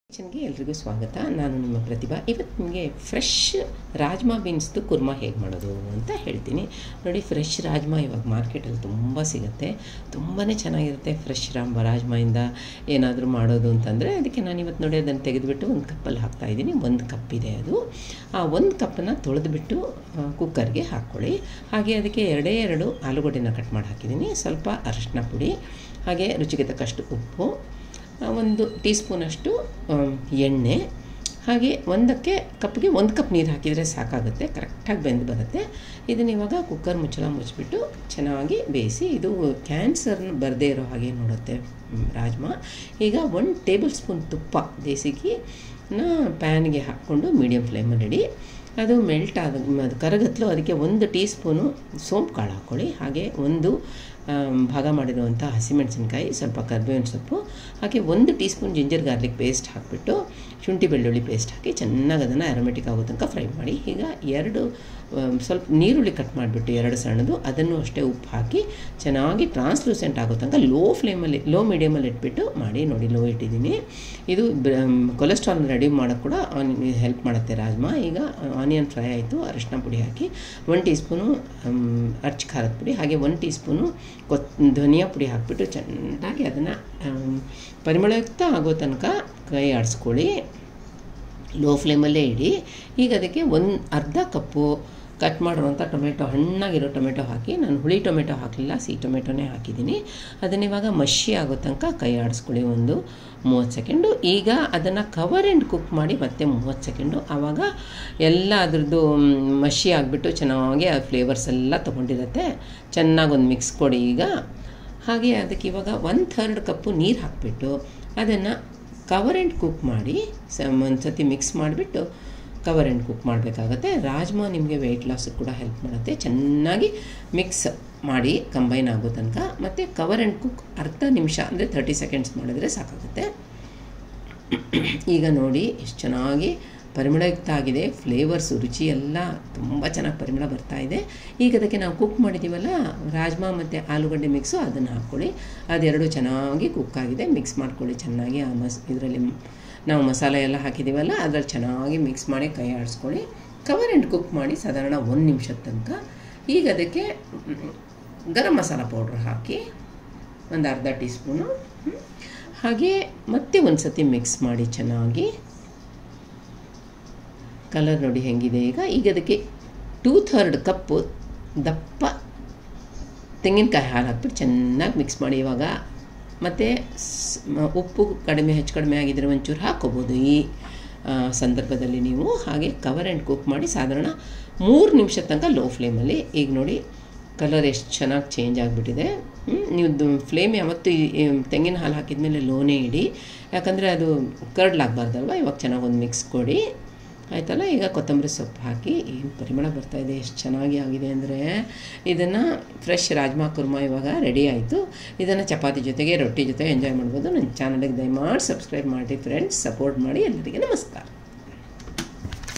ಕಿಚನ್ಗೆ ಎಲ್ರಿಗೂ ಸ್ವಾಗತ ನಾನು ನಿಮ್ಮ ಪ್ರತಿಭಾ ಇವತ್ತು ನಿಮಗೆ ಫ್ರೆಶ್ ರಾಜ್ಮಾ ಬೀನ್ಸ್ದು ಕುರ್ಮಾ ಹೇಗೆ ಮಾಡೋದು ಅಂತ ಹೇಳ್ತೀನಿ ನೋಡಿ ಫ್ರೆಶ್ ರಾಜ್ಮಾ ಇವಾಗ ಮಾರ್ಕೆಟಲ್ಲಿ ತುಂಬ ಸಿಗುತ್ತೆ ತುಂಬಾ ಚೆನ್ನಾಗಿರುತ್ತೆ ಫ್ರೆಶ್ ರಾಮ್ ರಾಜ್ಮಾಯಿಂದ ಏನಾದರೂ ಮಾಡೋದು ಅಂತಂದರೆ ಅದಕ್ಕೆ ನಾನು ಇವತ್ತು ನೋಡಿ ಅದನ್ನು ತೆಗೆದುಬಿಟ್ಟು ಒಂದು ಕಪ್ಪಲ್ಲಿ ಹಾಕ್ತಾಯಿದ್ದೀನಿ ಒಂದು ಕಪ್ ಇದೆ ಅದು ಆ ಒಂದು ಕಪ್ಪನ್ನು ತೊಳೆದುಬಿಟ್ಟು ಕುಕ್ಕರ್ಗೆ ಹಾಕ್ಕೊಳ್ಳಿ ಹಾಗೆ ಅದಕ್ಕೆ ಎರಡೇ ಎರಡು ಆಲೂಗಡ್ಡೆನ ಕಟ್ ಮಾಡಿ ಹಾಕಿದ್ದೀನಿ ಸ್ವಲ್ಪ ಅರಶಿನ ಪುಡಿ ಹಾಗೆ ರುಚಿಗೆ ತಕ್ಕಷ್ಟು ಉಪ್ಪು ಒಂದು ಟೀ ಸ್ಪೂನಷ್ಟು ಎಣ್ಣೆ ಹಾಗೆ ಒಂದಕ್ಕೆ ಕಪ್ಗೆ ಒಂದು ಕಪ್ ನೀರು ಹಾಕಿದರೆ ಸಾಕಾಗುತ್ತೆ ಕರೆಕ್ಟಾಗಿ ಬೆಂದು ಬರುತ್ತೆ ಇದನ್ನ ಇವಾಗ ಕುಕ್ಕರ್ ಮುಚ್ಚಳ ಮುಚ್ಚಿಬಿಟ್ಟು ಚೆನ್ನಾಗಿ ಬೇಯಿಸಿ ಇದು ಕ್ಯಾನ್ಸರ್ನ ಬರದೇ ಇರೋ ಹಾಗೆ ನೋಡುತ್ತೆ ರಾಜ್ಮಾ ಈಗ ಒಂದು ಟೇಬಲ್ ಸ್ಪೂನ್ ತುಪ್ಪ ದೇಸಿಗೆನ ಪ್ಯಾನ್ಗೆ ಹಾಕ್ಕೊಂಡು ಮೀಡಿಯಮ್ ಫ್ಲೇಮಲ್ಲಿ ಇಡಿ ಅದು ಮೆಲ್ಟ್ ಆದ ಅದು ಕರಗತ್ಲು ಅದಕ್ಕೆ ಒಂದು ಟೀ ಸ್ಪೂನು ಸೋಂಪು ಕಾಳು ಹಾಕ್ಕೊಳ್ಳಿ ಹಾಗೆ ಒಂದು ಭಾಗ ಮಾಡಿರುವಂಥ ಹಸಿಮೆಣಸಿನ್ಕಾಯಿ ಸ್ವಲ್ಪ ಕರ್ಬೇವಿನ ಸೊಪ್ಪು ಹಾಗೆ ಒಂದು teaspoon ginger garlic paste ಹಾಕಿಬಿಟ್ಟು ಶುಂಠಿ ಬೆಳ್ಳುಳ್ಳಿ ಪೇಸ್ಟ್ ಹಾಕಿ ಚೆನ್ನಾಗಿ ಅದನ್ನು ಅರೋಮೆಟಿಕ್ ಆಗೋ ತನಕ ಫ್ರೈ ಮಾಡಿ ಈಗ ಎರಡು ಸ್ವಲ್ಪ ನೀರುಳ್ಳಿ ಕಟ್ ಮಾಡಿಬಿಟ್ಟು ಎರಡು ಸಣ್ಣದು ಅದನ್ನು ಅಷ್ಟೇ ಉಪ್ಪು ಹಾಕಿ ಚೆನ್ನಾಗಿ ಟ್ರಾನ್ಸ್ಲೂಸೆಂಟ್ ಆಗೋ ತನಕ ಲೋ ಫ್ಲೇಮಲ್ಲಿ ಲೋ ಮೀಡಿಯಮಲ್ಲಿ ಇಟ್ಬಿಟ್ಟು ಮಾಡಿ ನೋಡಿ ಲೋ ಇಟ್ಟಿದ್ದೀನಿ ಇದು ಕೊಲೆಸ್ಟ್ರಾಲ್ ರೆಡಿ ಮಾಡೋಕ್ಕೆ ಕೂಡ ಹೆಲ್ಪ್ ಮಾಡುತ್ತೆ ರಾಜ್ಮಾ ಈಗ ಆನಿಯನ್ ಫ್ರೈ ಆಯಿತು ಅರಿಶಿನ ಪುಡಿ ಹಾಕಿ ಒನ್ ಟೀ ಸ್ಪೂನು ಅರ್ಚ್ ಖಾರದ ಪುಡಿ ಹಾಗೆ ಒನ್ ಟೀ ಸ್ಪೂನು ಕೊತ್ ಧನಿಯಾ ಪುಡಿ ಹಾಕಿಬಿಟ್ಟು ಚೆನ್ನಾಗಿ ಅದನ್ನು ಪರಿಮಳಯುಕ್ತ ಆಗೋ ತನಕ ಕೈ ಆಡಿಸ್ಕೊಳ್ಳಿ ಲೋ ಫ್ಲೇಮಲ್ಲೇ ಇಡಿ ಈಗ ಅದಕ್ಕೆ ಒಂದು ಅರ್ಧ ಕಪ್ಪು ಕಟ್ ಮಾಡಿರುವಂಥ ಟೊಮೆಟೊ ಹಣ್ಣಾಗಿರೋ ಟೊಮೆಟೊ ಹಾಕಿ ನಾನು ಹುಳಿ ಟೊಮೆಟೊ ಹಾಕಲಿಲ್ಲ ಸಿಹಿ ಟೊಮೆಟೊನೇ ಹಾಕಿದ್ದೀನಿ ಅದನ್ನ ಇವಾಗ ಮಷಿ ಆಗೋ ತನಕ ಕೈ ಆಡಿಸ್ಕೊಳ್ಳಿ ಒಂದು ಮೂವತ್ತು ಸೆಕೆಂಡು ಈಗ ಅದನ್ನು ಕವರ್ ಆ್ಯಂಡ್ ಕುಕ್ ಮಾಡಿ ಮತ್ತೆ ಮೂವತ್ತು ಸೆಕೆಂಡು ಆವಾಗ ಎಲ್ಲ ಅದ್ರದ್ದು ಮಷಿ ಆಗಿಬಿಟ್ಟು ಚೆನ್ನಾಗಿ ಆ ಫ್ಲೇವರ್ಸ್ ಎಲ್ಲ ತೊಗೊಂಡಿರುತ್ತೆ ಚೆನ್ನಾಗಿ ಒಂದು ಮಿಕ್ಸ್ ಕೊಡಿ ಈಗ ಹಾಗೆ ಅದಕ್ಕೆ ಇವಾಗ ಒನ್ ಥರ್ಡ್ ಕಪ್ಪು ನೀರು ಹಾಕಿಬಿಟ್ಟು ಅದನ್ನು ಕವರ್ ಆ್ಯಂಡ್ ಕುಕ್ ಮಾಡಿ ಸ ಒಂದು ಸತಿ ಮಿಕ್ಸ್ ಮಾಡಿಬಿಟ್ಟು ಕವರ್ ಆ್ಯಂಡ್ ಕುಕ್ ಮಾಡಬೇಕಾಗತ್ತೆ ರಾಜ್ಮಾ ನಿಮಗೆ ವೆಯ್ಟ್ ಲಾಸಿಗೆ ಕೂಡ ಹೆಲ್ಪ್ ಮಾಡುತ್ತೆ ಚೆನ್ನಾಗಿ ಮಿಕ್ಸ್ ಮಾಡಿ ಕಂಬೈನ್ ಆಗೋ ತನಕ ಮತ್ತು ಕವರ್ ಆ್ಯಂಡ್ ಕುಕ್ ಅರ್ಧ ನಿಮಿಷ ಅಂದರೆ ತರ್ಟಿ ಸೆಕೆಂಡ್ಸ್ ಮಾಡಿದ್ರೆ ಸಾಕಾಗುತ್ತೆ ಈಗ ನೋಡಿ ಎಷ್ಟು ಚೆನ್ನಾಗಿ ಪರಿಮಳಯುಕ್ತ ಆಗಿದೆ ಫ್ಲೇವರ್ಸು ರುಚಿ ಎಲ್ಲ ತುಂಬ ಚೆನ್ನಾಗಿ ಪರಿಮಳ ಬರ್ತಾ ಇದೆ ಈಗ ಅದಕ್ಕೆ ನಾವು ಕುಕ್ ಮಾಡಿದ್ದೀವಲ್ಲ ರಾಜ್ಮಾ ಮತ್ತು ಆಲೂಗಡ್ಡೆ ಮಿಕ್ಸು ಅದನ್ನು ಹಾಕ್ಕೊಳ್ಳಿ ಅದೆರಡು ಚೆನ್ನಾಗಿ ಕುಕ್ ಆಗಿದೆ ಮಿಕ್ಸ್ ಮಾಡ್ಕೊಳ್ಳಿ ಚೆನ್ನಾಗಿ ಆ ಮಸ್ ಇದರಲ್ಲಿ ನಾವು ಮಸಾಲೆ ಎಲ್ಲ ಹಾಕಿದ್ದೀವಲ್ಲ ಅದ್ರಲ್ಲಿ ಚೆನ್ನಾಗಿ ಮಿಕ್ಸ್ ಮಾಡಿ ಕೈ ಆಡಿಸ್ಕೊಳ್ಳಿ ಕವರ್ ಆ್ಯಂಡ್ ಕುಕ್ ಮಾಡಿ ಸಾಧಾರಣ ಒಂದು ನಿಮಿಷದ ತನಕ ಈಗ ಅದಕ್ಕೆ ಗರಂ ಮಸಾಲ ಪೌಡ್ರ್ ಹಾಕಿ ಒಂದು ಅರ್ಧ ಟೀ ಸ್ಪೂನು ಹಾಗೆ ಮತ್ತೆ ಒಂದು ಸತಿ ಮಿಕ್ಸ್ ಮಾಡಿ ಚೆನ್ನಾಗಿ ಕಲರ್ ನೋಡಿ ಹೆಂಗಿದೆ ಈಗ ಈಗ ಅದಕ್ಕೆ ಟೂ ಥರ್ಡ್ ಕಪ್ಪು ದಪ್ಪ ತೆಂಗಿನಕಾಯಿ ಹಾಲು ಹಾಕ್ಬಿಟ್ಟು ಚೆನ್ನಾಗಿ ಮಿಕ್ಸ್ ಮಾಡಿ ಇವಾಗ ಮತ್ತು ಉಪ್ಪು ಕಡಿಮೆ ಹೆಚ್ಚು ಕಡಿಮೆ ಆಗಿದ್ದರೆ ಒಂಚೂರು ಹಾಕ್ಕೋಬೋದು ಈ ಸಂದರ್ಭದಲ್ಲಿ ನೀವು ಹಾಗೆ ಕವರ್ ಆ್ಯಂಡ್ ಕುಕ್ ಮಾಡಿ ಸಾಧಾರಣ ಮೂರು ನಿಮಿಷದ ತನಕ ಲೋ ಫ್ಲೇಮಲ್ಲಿ ಈಗ ನೋಡಿ ಕಲರ್ ಎಷ್ಟು ಚೆನ್ನಾಗಿ ಚೇಂಜ್ ಆಗಿಬಿಟ್ಟಿದೆ ನೀವು ಫ್ಲೇಮ್ ಯಾವತ್ತೂ ತೆಂಗಿನ ಹಾಲು ಹಾಕಿದ ಮೇಲೆ ಲೋನೇ ಇಡಿ ಯಾಕಂದರೆ ಅದು ಕರ್ಡ್ಲಾಗಬಾರ್ದಲ್ವ ಇವಾಗ ಚೆನ್ನಾಗಿ ಒಂದು ಮಿಕ್ಸ್ ಕೊಡಿ ಆಯಿತಲ್ಲ ಈಗ ಕೊತ್ತಂಬರಿ ಸೊಪ್ಪು ಹಾಕಿ ಏನು ಪರಿಮಳ ಬರ್ತಾಯಿದೆ ಎಷ್ಟು ಚೆನ್ನಾಗಿ ಆಗಿದೆ ಅಂದರೆ ಇದನ್ನು ಫ್ರೆಶ್ ರಾಜ್ಮಾ ಕುರ್ಮಾ ಇವಾಗ ರೆಡಿ ಆಯಿತು ಇದನ್ನು ಚಪಾತಿ ಜೊತೆಗೆ ರೊಟ್ಟಿ ಜೊತೆ ಎಂಜಾಯ್ ಮಾಡ್ಬೋದು ನನ್ನ ಚಾನಲ್ಗೆ ದಯಮಾಡಿ ಸಬ್ಸ್ಕ್ರೈಬ್ ಮಾಡಿ ಫ್ರೆಂಡ್ಸ್ ಸಪೋರ್ಟ್ ಮಾಡಿ ಎಲ್ಲರಿಗೆ ನಮಸ್ಕಾರ